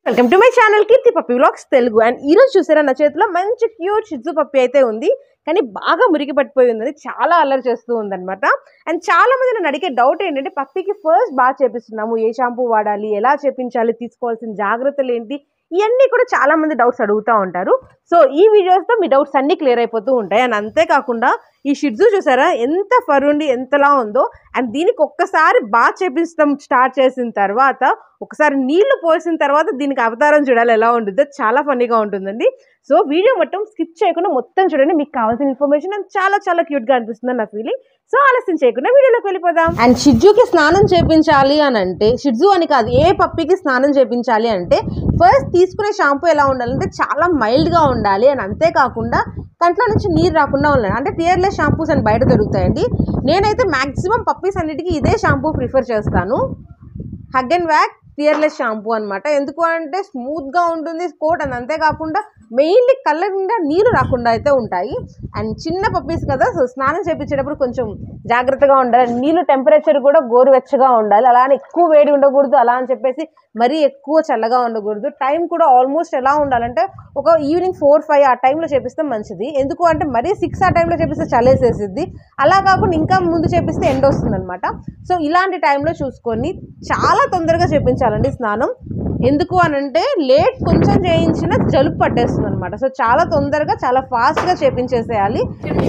welcome to my channel Keerthi puppy vlogs Telugu and ఈ రోజు చూసారా నా చేతిలో మంచి క్యూట్ షిజ్జు పప్పి అయితే ఉంది కానీ బాగా మురికి పట్టిపోయి ఉంది చాలా అల్లరి చేస్తూ ఉందన్నమాట అండ్ చాలా మంది నన్ను అడిగే డౌట్ ఏంటంటే పప్పికి ఫస్ట్ బాగా చేపిస్తున్నాము ఏ షాంపూ వాడాలి ఎలా చేపించాలి తీసుకోవాల్సిన జాగ్రత్తలు ఏంటి ఇవన్నీ కూడా చాలా మంది డౌట్స్ అడుగుతూ ఉంటారు సో ఈ వీడియోస్తో మీ డౌట్స్ అన్నీ క్లియర్ అయిపోతూ ఉంటాయి అండ్ అంతేకాకుండా ఈ షిడ్జు చూసారా ఎంత ఫర్ ఉండి ఎంతలా ఉందో అండ్ దీనికి ఒక్కసారి బాగా చేపించడం స్టార్ట్ చేసిన తర్వాత ఒకసారి నీళ్లు పోసిన తర్వాత దీనికి అవతారం చూడాలి ఎలా ఉంటుందో చాలా ఫన్నీగా ఉంటుందండి సో వీడియో మొత్తం స్కిప్ చేయకుండా మొత్తం చూడండి మీకు కావాల్సిన ఇన్ఫర్మేషన్ అండ్ చాలా చాలా క్యూట్గా అనిపిస్తుంది నా ఫీలింగ్ సో ఆలస్యం చేయకుండా వీడియోలోకి వెళ్ళిపోదాం అండ్ షిడ్జుకి స్నానం చేపించాలి అని అంటే షిడ్జు అని కాదు ఏ పప్పికి స్నానం చేపించాలి అంటే ఫస్ట్ తీసుకునే షాంపూ ఎలా ఉండాలంటే చాలా మైల్డ్గా ఉండాలి అండ్ అంతేకాకుండా కంట్లో నుంచి నీరు రాకుండా ఉండాలి అంటే టియర్లెస్ షాంపూస్ అని బయట దొరుకుతాయండి నేనైతే మాక్సిమం పప్పీస్ అన్నిటికీ ఇదే షాంపూ ప్రిఫర్ చేస్తాను hug and wag tearless shampoo అనమాట ఎందుకు అంటే స్మూత్గా ఉంటుంది కోట్ అని అంతేకాకుండా మెయిన్లీ కళ్ళ నిండా నీరు రాకుండా అయితే ఉంటాయి అండ్ చిన్న పప్పీస్ కదా సో స్నానం చేపించేటప్పుడు కొంచెం జాగ్రత్తగా ఉండాలి నీళ్ళు టెంపరేచర్ కూడా గోరువెచ్చగా ఉండాలి అలానే ఎక్కువ వేడి ఉండకూడదు అలా అని చెప్పేసి మరీ ఎక్కువ చల్లగా ఉండకూడదు టైం కూడా ఆల్మోస్ట్ ఎలా ఉండాలంటే ఒక ఈవినింగ్ ఫోర్ ఫైవ్ ఆ టైంలో చేపిస్తే మంచిది ఎందుకు అంటే మరీ సిక్స్ ఆ టైంలో చేపిస్తే చలేసేసిద్ది అలా కాకుండా ఇంకా ముందు చేపిస్తే ఎండ వస్తుంది అనమాట సో ఇలాంటి టైంలో చూసుకొని చాలా తొందరగా చేపించాలండి స్నానం ఎందుకు అని అంటే లేట్ కొంచెం చేయించిన జలుబు పట్టేస్తుంది అనమాట సో చాలా తొందరగా చాలా ఫాస్ట్గా చేపించేసేయాలి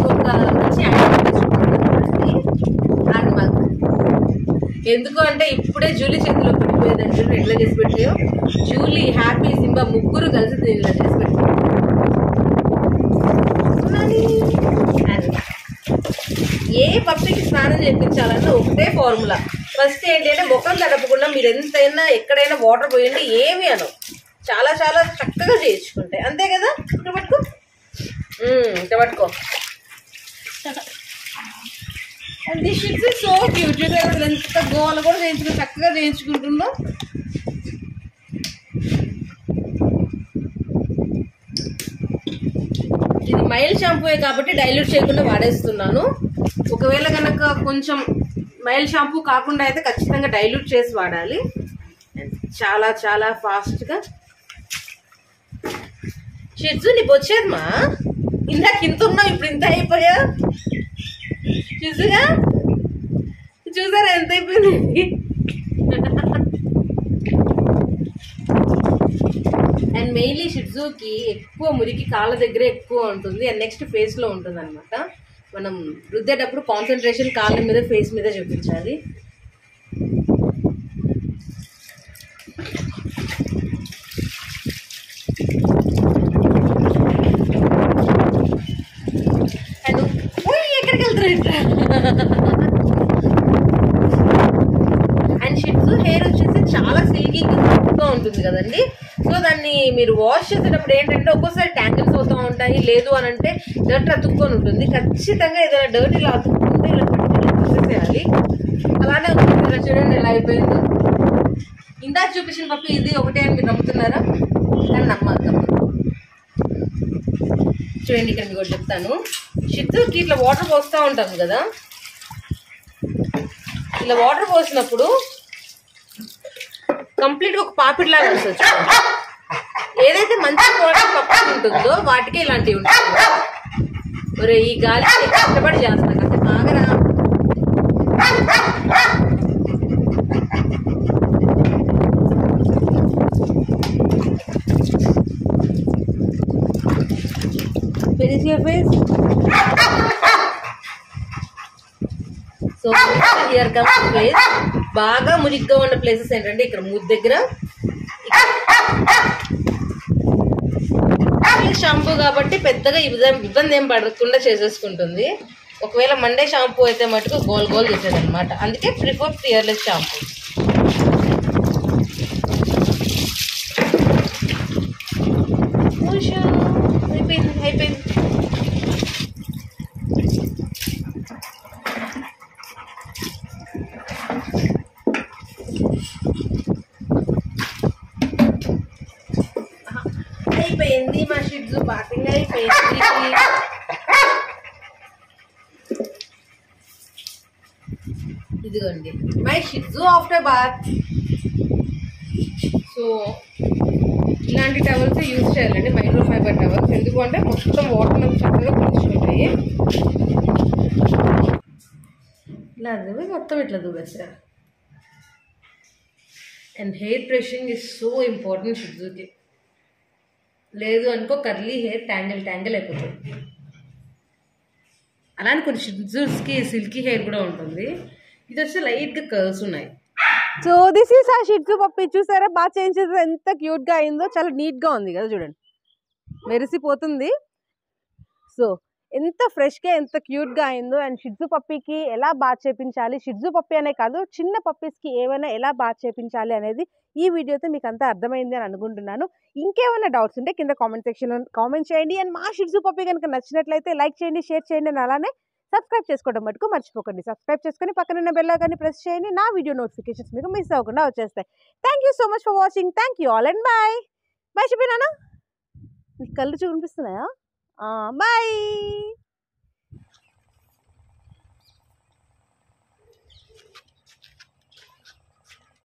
ఎందుకు అంటే ఇప్పుడే జూలీ చేతిలో పడిపోయేదని చూడండి ఎట్లా చేసి పెట్టాయో జూలీ హ్యాపీ సింబా ముగ్గురు కలిసి దీన్ని ఇలా చేసి పెట్టారు ఏ పప్పికి స్నానం చేయించాలన్నా ఒకటే ఫార్ములా ఫస్ట్ ఏంటంటే ముఖం తడపకుండా మీరు ఎంతైనా ఎక్కడైనా వాటర్ పోయండి ఏమి అను చాలా చాలా చక్కగా చేయించుకుంటాయి అంతే కదా ఇక్కడ పట్టుకో ఉమ్, ఇక్కడ పట్టుకో and this shih tzus is so cute చూడండి ఎంత గోల కూడా చేయించుకుని చక్కగా చేయించుకుంటుందో ఇది మైల్ షాంపూయే కాబట్టి డైల్యూట్ చేయకుండా వాడేస్తున్నాను ఒకవేళ కనుక కొంచెం మైల్ షాంపూ కాకుండా అయితే ఖచ్చితంగా డైల్యూట్ చేసి వాడాలి చాలా చాలా ఫాస్ట్గా షిట్సు నీకు వచ్చేదమ్మా ఇందాక ఇంత ఉన్నావు ఇప్పుడు ఇంత అయిపోయా చూసారా చూసారా ఎంత అయిపోయింది అండ్ మెయిన్లీ షిడ్జూకి ఎక్కువ మురికి కాళ్ళ దగ్గరే ఎక్కువ ఉంటుంది అండ్ నెక్స్ట్ ఫేస్ లో ఉంటుంది అనమాట మనం రుద్దేటప్పుడు కాన్సన్ట్రేషన్ కాళ్ళ మీద ఫేస్ మీద చూపించాలి అండ్ ఓయ్, ఎక్కడికి వెళ్తారు ఇట్లా అండ్ షిట్స్ హెయిర్ వచ్చేసి చాలా సిల్కీగా ఉంటుంది కదండి సో దాన్ని మీరు వాష్ చేసేటప్పుడు ఏంటంటే ఒక్కోసారి ట్యాంగిల్స్ అవుతూ ఉంటాయి లేదు అని అంటే డర్ట్ అతుక్కొని ఉంటుంది ఖచ్చితంగా ఏదైనా డర్ట్ ఇలా అతుక్కుంటే ఇలా పట్టుకొని తీసేసేయాలి అలానే ఉంటుంది ఇలా చూడండి ఎలా అయిపోయిందో ఇందాక చూపించిన పప్పు ఇది ఒకటే అని మీరు నమ్ముతున్నారా కానీ నమ్మకం చూడండి ఇక్కడ మీకు ఒకటి చెప్తాను షిత్తుకి ఇట్లా వాటర్ పోస్తూ ఉంటాం కదా ఇలా వాటర్ పోసినప్పుడు కంప్లీట్ ఒక పాపిడ్ లాగా వస్తుంది ఏదైతే మంచి క్వాలిటీ పప్పు ఉంటుందో వాటికి ఇలాంటివి ఉంటుంది ఒరే ఈ గాలి కష్టపడి చేస్తాను అంటే బాగా finish your face so here comes place బాగా మురిగ్గా ఉన్న ప్లేసెస్ ఏంటంటే ఇక్కడ మూతి దగ్గర షాంపూ కాబట్టి పెద్దగా ఇబ్బంది ఇబ్బంది ఏం పడకుండా చేసేసుకుంటుంది ఒకవేళ మండే షాంపూ అయితే మటుకు గోల్ గోల్ చేసేది అనమాట అందుకే ప్రిఫర్ టియర్లెస్ షాంపూ అయిపోయింది అయిపోయింది అయిపోయింది మా షిడ్జు బాతింగ్ అయిపోయింది ఇదిగోండి my shih tzu after bath so ఇలాంటి టవల్స్ యూజ్ చేయాలండి మైక్రో ఫైబర్ టవల్స్ ఎందుకంటే మొత్తం వాటర్ చక్కగా పీల్చుకుంటాయి ఇలా అదే మొత్తం ఇట్లా దూవేస్తా and hair brushing is so important షిడ్జుకి లేదు అనుకో కర్లీ హెయిర్ ట్యాంగిల్ ట్యాంగిల్ అయిపోతుంది అలానే కొన్ని షిడ్జూస్కి సిల్కీ హెయిర్ కూడా ఉంటుంది ఇది వచ్చి లైట్గా కర్వ్స్ ఉన్నాయి సో దిస్ ఈస్ ఆ షిట్సు పప్పి చూసారా బాగా చేంజ్ చేస్తే ఎంత క్యూట్ గా అయిందో చాలా నీట్ గా ఉంది కదా చూడండి మెరిసిపోతుంది సో ఎంత ఫ్రెష్ గా ఎంత క్యూట్ గా అయిందో అండ్ షిడ్జు పప్పికి ఎలా బాగా చేపించాలి షిడ్జు పప్పి అనే కాదు చిన్న పప్పీస్ కి ఏమైనా ఎలా బాగా చేపించాలి అనేది ఈ వీడియోతో మీకు అంతా అర్థమైంది అని అనుకుంటున్నాను ఇంకేమైనా డౌట్స్ ఉంటే కింద కామెంట్ సెక్షన్లో కామెంట్ చేయండి అండ్ మా షిడ్జు పప్పి కనుక నచ్చినట్లయితే లైక్ చేయండి షేర్ చేయండి అండ్ అలానే సబ్స్క్రైబ్ చేసుకోవడం మటుకు మర్చిపోకండి సబ్స్క్రైబ్ చేసుకొని పక్కనున్న బెల్ ఐకాన్ని ప్రెస్ చేయండి నా వీడియో నోటిఫికేషన్స్ మీకు మిస్ అవ్వకుండా వచ్చేస్తాయి thank you so much for watching thank you all and bye bye చెప్పినానా నీకు కళ్ళు చూపిస్తున్నాయా బాయ్